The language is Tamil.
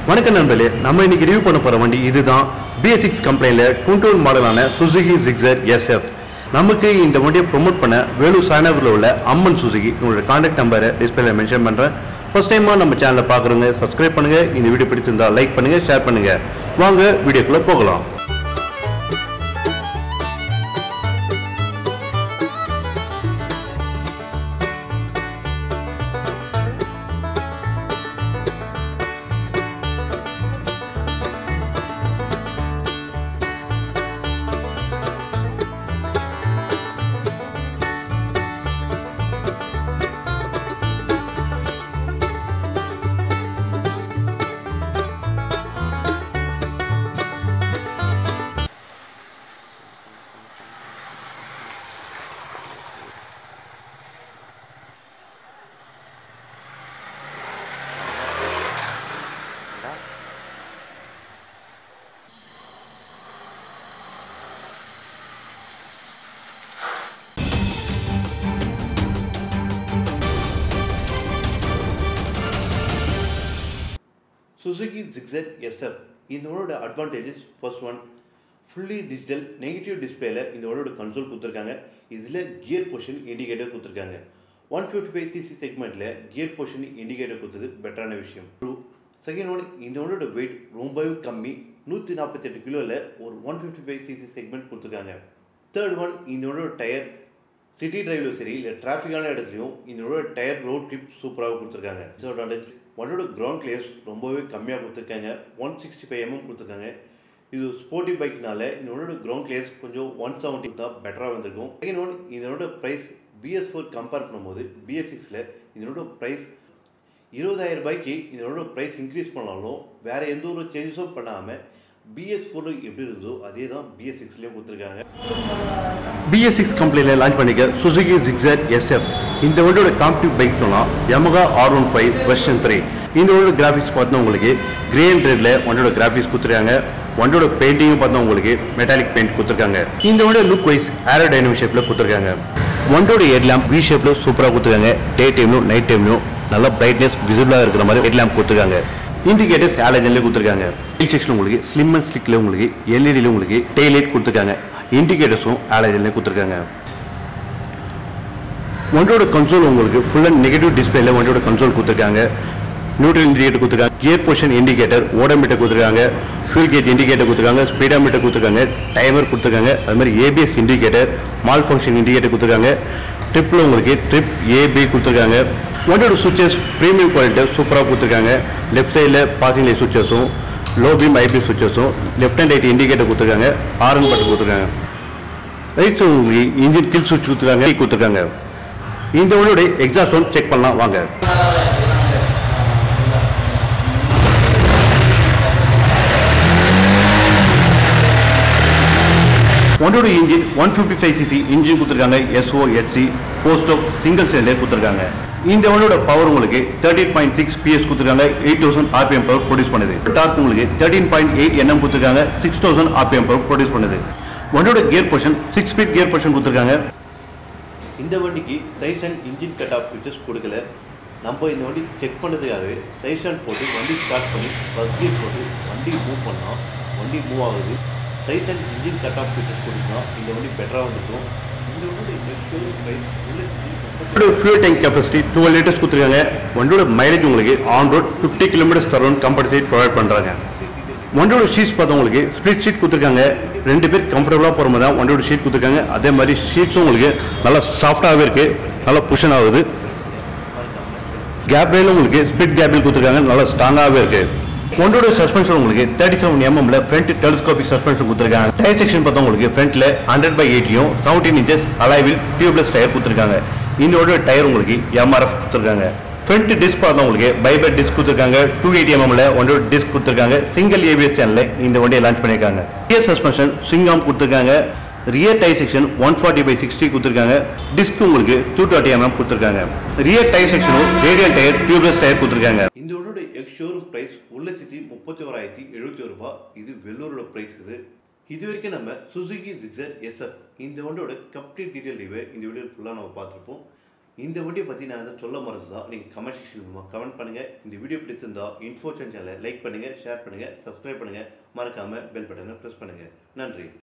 வணக்கம் நண்பர்களே நம்ம இன்னைக்கு ரிவ்யூ பண்ண போற வண்டி இதுதான் பிஎஸ் கம்பெனில டுவெண்ட்டி மாடலான சுசுகி ஜிக்ஸர் எஸ்எஃப் நமக்கு இந்த வண்டியை ப்ரோமோட் பண்ண வேலூர் சாயனபுரில் உள்ள அம்மன் சுசுகி உங்களோட கான்டாக்ட் நம்பரை டிஸ்பிளேல மென்ஷன் பண்றேன் ஃபர்ஸ்ட் டைமா நம்ம சேனலை பார்க்குறவங்க சப்ஸ்கிரைப் பண்ணுங்க இந்த வீடியோ பிடிச்சிருந்தா லைக் பண்ணுங்க ஷேர் பண்ணுங்க வாங்க வீடியோக்குள்ள போகலாம் சுசுகி ஜிக்ஸர் எஸ்எஃப் இந்த ஒன்னோட advantages first one fully digital negative டிஸ்பிளேல இந்த ஒன்னோட கன்சோல் கொடுத்துருக்காங்க இதில் கியர் பொசிஷன் இண்டிகேட்டர் கொடுத்துருக்காங்க ஒன் ஃபிஃப்டி ஃபைவ் சிசி செக்மெண்ட்டில் கியர் பொசிஷன் இண்டிகேட்டர் கொடுத்தது பெட்டரான விஷயம் டூ செகண்ட் ஒன் இந்த ஒன்னோட வெயிட் ரொம்பவே கம்மி நூற்றி நாற்பத்தெட்டு கிலோவில் ஒரு one fifty five CC segment கொடுத்துருக்காங்க தேர்ட் ஒன் இந்த ஒன்னோட டயர் சிட்டி டிரைவ்லையும் சரி இல்லை டிராஃபிக்கான இடத்துலையும் இதனோட டயர் ரோட் ட்ரிப் சூப்பராக கொடுத்துருக்காங்க டிஸ்அட்வான்டேஜ் ஒன்னோட கிரவுண்ட் கிளியர்ஸ் ரொம்பவே கம்மியாக கொடுத்துருக்காங்க ஒன் சிக்ஸ்டி ஃபைவ் எம்எம் கொடுத்துருக்காங்க இது ஸ்போர்ட்டி பைக்னால இதனோட கிரவுண்ட் கிளியர்ஸ் கொஞ்சம் ஒன் செவன்ட்டி தான் பெட்டராக வந்திருக்கும் செகண்ட் ஒன் இதனோட ப்ரைஸ் பிஎஸ் ஃபோர் கம்பேர் பண்ணும்போது பிஎஸ் சிக்ஸில் இதனோட ப்ரைஸ் இருபதாயிரம் ரூபாய்க்கு இதனோட ப்ரைஸ் இன்க்ரீஸ் பண்ணாலும் வேறு எந்த ஒரு சேஞ்சஸும் பண்ணாமல் பிஎஸ் ஃபோர் எப்படி இருந்ததோ அதே தான் பிஎஸ் சிக்ஸ்லேயும் கொடுத்துருக்காங்க பிஎஸ் சிக்ஸ் கம்பெனியில் லான்ச் பண்ணிக்க சுசுகி ஜிக்ஸர் எஸ்எஃப் இந்த வண்டியோட காம்படிவ் பைக் சொன்னால் Yamaha R one five version three இந்த வண்டியோட கிராஃபிக்ஸ் பார்த்தா உங்களுக்கு கிரே அண்ட் ரெட்ல வண்டியோட கிராஃபிக்ஸ் கொடுத்துருக்காங்க வண்டியோட பெயிண்டிங்கும் பார்த்தா உங்களுக்கு மெட்டாலிக் பெயிண்ட் கொடுத்துருக்காங்க இந்த வண்டியோட லுக் வைஸ் ஏரோ டைனமிக் ஷேப்பில் கொடுத்துருக்காங்க வண்டியோட ஹெட்லாம்ப் வி ஷேப்பில் சூப்பராக கொடுத்துருக்காங்க டே டைம்லையும் நைட் டைம்லையும் நல்லா பிரைட்னஸ் விசிபிளாக இருக்கிற மாதிரி ஹெட்லாம்ப் கொடுத்துருக்காங்க இண்டிகேட்டர்ஸ் ஆலஜன்லேயே கொடுத்துருக்காங்க ஹில் செக்ஷன் உங்களுக்கு ஸ்லிம் அண்ட் ஸ்லிக்கில் உங்களுக்கு எல்இடியில் உங்களுக்கு டெய்ல் லைட் கொடுத்துருக்காங்க இண்டிகேட்டர்ஸும் ஆலஜன்லேயே கொடுத்துருக்காங்க வண்டியோட கன்சோல் உங்களுக்கு ஃபுல் அண்ட் நெகட்டிவ் டிஸ்பிளேல வண்டியோட கன்சோல் கொடுத்துருக்காங்க நியூட்ரல் இண்டிகேட்டர் கொடுத்துருக்காங்க கியர் பொசிஷன் இண்டிகேட்டர் ஓடோமீட்டர் கொடுத்துருக்காங்க ஃபியூல் கேட் இண்டிகேட்டர் கொடுத்துருக்காங்க ஸ்பீடாமீட்டர் கொடுத்துருக்காங்க டைமர் கொடுத்துருக்காங்க அது மாதிரி ABS indicator malfunction indicator கொடுத்துருக்காங்க ட்ரிப்பில் உங்களுக்கு ட்ரிப் ஏபி கொடுத்துருக்காங்க வண்டியோட சுவிச்சஸ் ப்ரீமியம் குவாலிட்டி சூப்பராக கொடுத்துருக்காங்க லெஃப்ட் சைடில் பாசிங் லைட் சுவிச்சஸும் லோ பீம் ஐபி சுவிச்சஸும் லெஃப்ட் ஹேண்ட் ரைட் இண்டிகேட்டர் கொடுத்துருக்காங்க ஆரன் பட்டன் கொடுத்துருக்காங்க ரைட் சைடு உங்களுக்கு இன்ஜின் கில் சுவிட்ச் கொடுத்துருக்காங்க key கொடுத்துருக்காங்க இந்த வண்டியோட எக்ஸாஸ்ட் சவுண்ட் செக் பண்ணலாம் வாங்க வண்டியோட engine one fifty five CC engine கொடுத்துருக்காங்க SO HC four stroke single cylinder கொடுத்துருக்காங்க இந்த வண்டியோட பவர் உங்களுக்கு தேர்ட்டின் பாயிண்ட் சிக்ஸ் பிஎஸ் கொடுத்துருக்காங்க eight thousand RPM power produce பண்ணுது டார்க் உங்களுக்கு தேர்ட்டின் பாயிண்ட் எயிட் என்எம் கொடுத்துருக்காங்க six thousand RPM power produce பண்ணுது வண்டியோட gear position six speed gear position கொடுத்துருக்காங்க இந்த வண்டிக்கு size and engine cut off features கொடுக்கல நம்ம இந்த வண்டி செக் பண்ணதுக்காகவே சைஸ் அண்ட் போட்டு வண்டி ஸ்டார்ட் பண்ணி ஃபஸ்ட் கியர் போட்டு வண்டி மூவ் பண்ணோம் வண்டி மூவ் ஆகுது size and engine cut off features கொடுத்தோம் இந்த வண்டி பெட்டராக வந்துருக்கும் இந்த வண்டியோட fuel tank capacity twelve litres கொடுத்துருக்காங்க வண்டியோட மைலேஜ் உங்களுக்கு ஆன் ரோட் ஃபிஃப்டி கிலோமீட்டர்ஸ் தரும் கம்பல்சரி ப்ரொவைட் பண்ணுறாங்க வண்டியோட ஷீட்ஸ் பார்த்தா உங்களுக்கு ஸ்ப்ளிட் ஷீட் கொடுத்துருக்காங்க ரெண்டு பேர் கம்ஃபர்டபுளாக போகிற மாதிரி தான் வண்டியோட ஷீட் கொடுத்துருக்காங்க அதே மாதிரி ஷீட்ஸும் உங்களுக்கு நல்லா சாஃப்டாகவே இருக்குது நல்லா புஷன் ஆகுது கேப்லையும் உங்களுக்கு ஸ்பிட் கேபிள் கொடுத்துருக்காங்க நல்லா ஸ்ட்ராங்காகவே இருக்குது வண்டியோட சஸ்பென்ஷன் உங்களுக்கு தேர்ட்டி செவன் எம்எம்ல ஃப்ரண்ட் டெலிஸ்கோபிக் சஸ்பென்ஷன் கொடுத்துருக்காங்க டயர் செக்ஷன் பார்த்தா உங்களுக்கு ஃப்ரண்ட்ல ஹண்ட்ரட் பை எயிட்டியும் செவன்டீன் இன்ச்சஸ் அலைவில் டியூப்லெஸ் டயர் கொடுத்துருக்காங்க இன்னொரு டயர் உங்களுக்கு எம்ஆர்எஃப் கொடுத்துருக்காங்க ஃப்ரண்ட் டிஸ்க் பார்த்தா உங்களுக்கு பைபர் டிஸ்க் கொடுத்துருக்காங்க டூ எயிட்டி எம்எம்ல ஒன்றோட டிஸ்க் கொடுத்துருக்காங்க சிங்கிள் ஏபிஎஸ் சேனல்ல இந்த வண்டியை லான்ச் பண்ணியிருக்காங்க ரியர் சஸ்பென்ஷன் சிங்காம் கொடுத்துருக்காங்க rear tyre section one forty by sixty கொடுத்துருக்காங்க டிஸ்க் உங்களுக்கு டூ டுவெண்ட்டி எம்எம் கொடுத்துருக்காங்க ரியர் டை செக்ஷனும் ரேடியல் டயர் டியூப்லெஸ் டயர் கொடுத்துருக்காங்க இந்த ஒன்னோட எக்ஸ் ஷோரூம் பிரைஸ் ஒரு லட்சத்தி முப்பத்தி ஓராயிரத்தி எழுபத்தி ஒரு ரூபாய் இது வெள்ளூரோட பிரைஸ் இது இது வரைக்கும் நம்ம சுசுகி ஜிக்ஸர் எஸ்எஃப் இந்த வண்டியோட கம்ப்ளீட் டீட்டெயில் ரிவ்யூ இந்த வீடியோ ஃபுல்லாக நம்ம பார்த்துருப்போம் இந்த வண்டியை பற்றி நான் வந்து சொல்ல மறந்துதான் நீங்கள் கமெண்ட் செக்ஷன் கமெண்ட் பண்ணுங்கள் இந்த வீடியோ பிடிச்சிருந்தா இன்ஃபோச்சன் சேனலை லைக் பண்ணுங்கள் ஷேர் பண்ணுங்கள் சப்ஸ்கிரைப் பண்ணுங்கள் மறக்காமல் பெல் பட்டனை ப்ரெஸ் பண்ணுங்கள் நன்றி